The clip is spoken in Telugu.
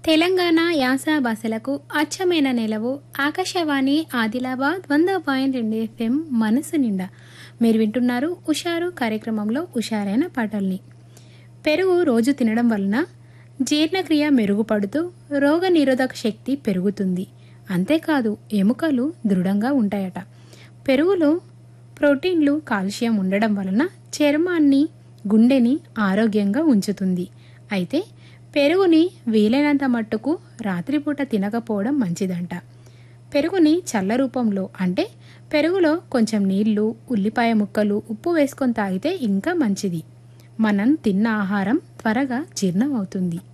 తెలంగాణ యాస భాషలకు అచ్చమైన నెలవు ఆకాశవాణి ఆదిలాబాద్ వంద పాయింట్ రెండు ఎఫ్ఎం మనసు నిండా మీరు వింటున్నారు ఉషారు కార్యక్రమంలో ఉషారైన పాటల్ని పెరుగు రోజు తినడం వలన జీర్ణక్రియ మెరుగుపడుతూ రోగ నిరోధక శక్తి పెరుగుతుంది అంతేకాదు ఎముకలు దృఢంగా ఉంటాయట పెరుగులో ప్రోటీన్లు కాల్షియం ఉండడం వలన చర్మాన్ని గుండెని ఆరోగ్యంగా ఉంచుతుంది అయితే పెరుగుని వీలైనంత మట్టుకు రాత్రిపూట తినకపోవడం మంచిదంట పెరుగుని చల్ల రూపంలో అంటే పెరుగులో కొంచెం నీళ్లు ఉల్లిపాయ ముక్కలు ఉప్పు వేసుకొని తాగితే ఇంకా మంచిది మనం తిన్న ఆహారం త్వరగా జీర్ణం అవుతుంది